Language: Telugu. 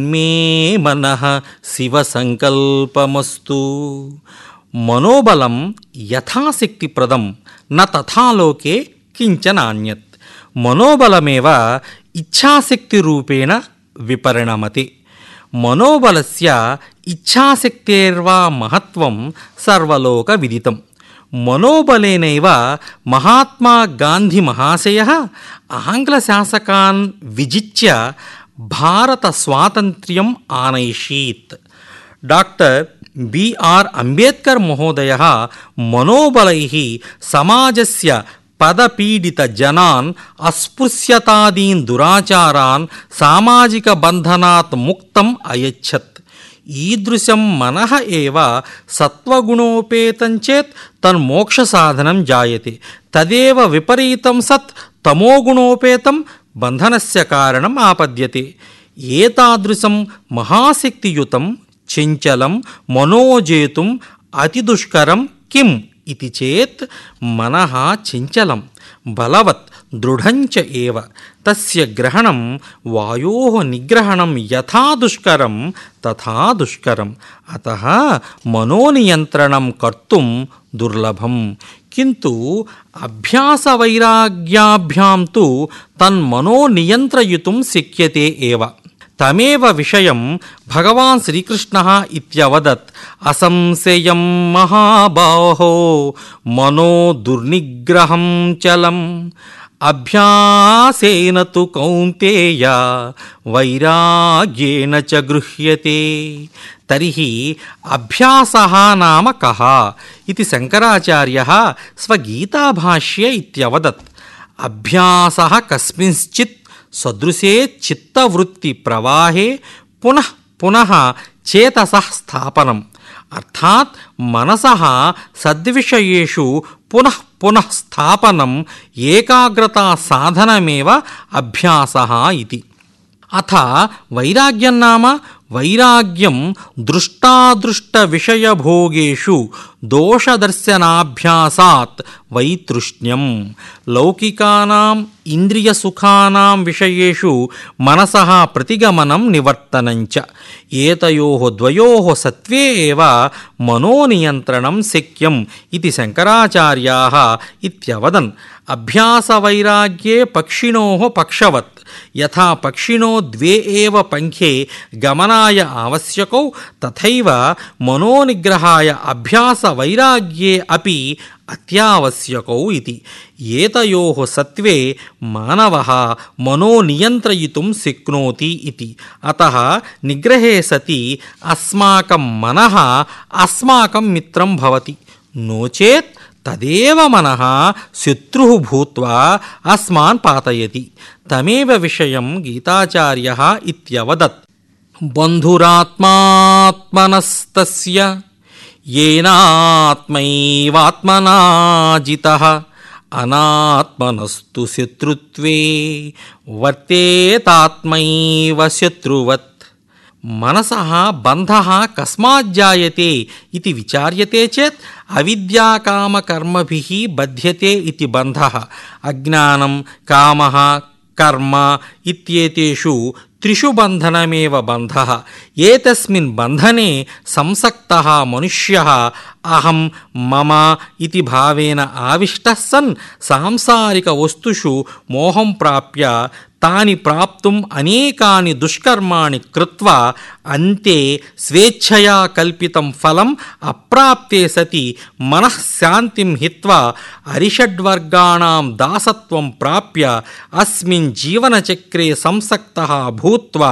మే మనః శివ సంకల్పమస్తు మనోబలం యథాశక్తిప్రదం న తథాలోకే కించనాన్యత్ మనోబలమేవ ఇచ్ఛాశక్తిరూపేణ విపరిణమతి మనోబలస్య ఇచ్ఛాశక్తేర్వా మహత్వం సర్వలోక విదితం మనోబలేనైవ మహాత్మా గాంధీ మహాశయ ఆంగ్లశాసకాన్ విజిత్య భారత స్వాతంత్ర్యం ఆనైషీత్ డాక్టర్ బిఆర్ అంబేద్కర్ మహోదయ మనోబలై సమాజస్య పదపీడిత జనాన్ అస్పృశ్యతాదీన్ దురాచారాన్ సామాజిక బంధనాత్ ముక్తం అయచ్చత్ ఈదృశం మనః ఏవ సత్వగుణోపేతం చేత్ తన్మోక్ష సాధనం జాయతే తదేవ విపరీతం సత్ తమోగుణోపేతం బంధనస్య కారణం ఆపద్యతే ఏతాదృశం మహాశక్తియుతం చంచలం మనోజేతుం అతిదుష్కరం కిం ఇది చేత్ మనః చంచలం బలవత్ దృఢంచ ఏవ తస్య గ్రహణం వాయోః నిగ్రహణం యథా దుష్కరం తథా దుష్కరం అతః మనోనియంత్రణం కర్తుం దుర్లభం కింటు అభ్యాసవైరాగ్యాభ్యాం తు తన్మనోనియంత్రయితుం శక్యతే ఏవ తమేవ విషయం భగవాన్ శ్రీకృష్ణ ఇత్యవదత్ అసంశయం మహాబాహో మనో దుర్నిగ్రహం చలం అభ్యాసేన తు కౌంతేయ వైరాగ్యేన చ గృహ్యతే తర్హి అభ్యాస నామ కః ఇది శంకరాచార్య స్వగీతాభాష్య ఇత్యవదత్ అభ్యాస కస్మింశ్చిత్ సదృశే చిత్తవృత్తి ప్రవాహే పునః పునః చేతసః స్థాపనం అర్థాత్ మనసః సద్విషయేషు పునః పునః స్థాపనం ఏకాగ్రతా సాధనమేవ అభ్యాసः ఇది అథ వైరాగ్యం నామ వైరాగ్యం దృష్టాదృష్ట విషయభోగేషు దోషదర్శనాభ్యాసాత్ వైతృష్ణ్యం లౌకికానాం ఇంద్రియసుఖానాం విషయేషు మనసః ప్రతిగమనం నివర్తనంచ ఏతయోః ద్వయోః సత్వే ఏవ మనోనియంత్రణం శక్యం ఇది శంకరాచార్యాः ఇత్యవదన్ అభ్యాసవైరాగ్యే పక్షిణోः పక్షవత్ యథా పక్షిణో ద్వే ఏవ పంఖే గమనాయ ఆవశ్యకౌ తథైవ మనోనిగ్రహాయ అభ్యాసవైరాగ్యే అపి అత్యావశ్యకౌ ఇది ఏతయోః సత్వే మానవः మనోనియంత్రయితుం శక్నోతి ఇది అతः నిగ్రహే సతి అస్మాకం మనః అస్మాకం మిత్రం భవతి నో చేత్ తదేవ మనః శత్రు భూత్వా అస్మాన్ పాతయతి తమేవ విషయం గీతాచార్య ఇత్యవదత్ బంధురాత్మాత్మనస్తస్య ఏనాత్మైవాత్మనా జితః అనాత్మనస్తు శత్రుత్వే వర్తేతాత్మైవ శత్రువత్ మనసः బంధः కస్మాజ్జాయతే ఇది విచార్యతే చేత్ అవిద్యాకామకర్మభిः బధ్యతే ఇది బంధः అజ్ఞానం కామः కర్మ ఇత్యేతేషు త్రిషు బంధనమేవ బంధः ఏతస్మిన్ బంధనే సంసక్తः మనుష్యः అహం మమ ఇది భావేన ఆవిష్టः సన్ సాంసారిక వస్తుషు మోహం ప్రాప్య తాని ప్రాప్తుం అనేకాని దుష్కర్మాణి కృత్వా అంతే స్వేచ్ఛయా కల్పితం ఫలం అప్రాప్తే సతి మనఃశాంతిం హిత్వా అరిషడ్వర్గాణాం దాసత్వం ప్రాప్య అస్మిన్ జీవనచక్రే సంసక్తः భూత్వా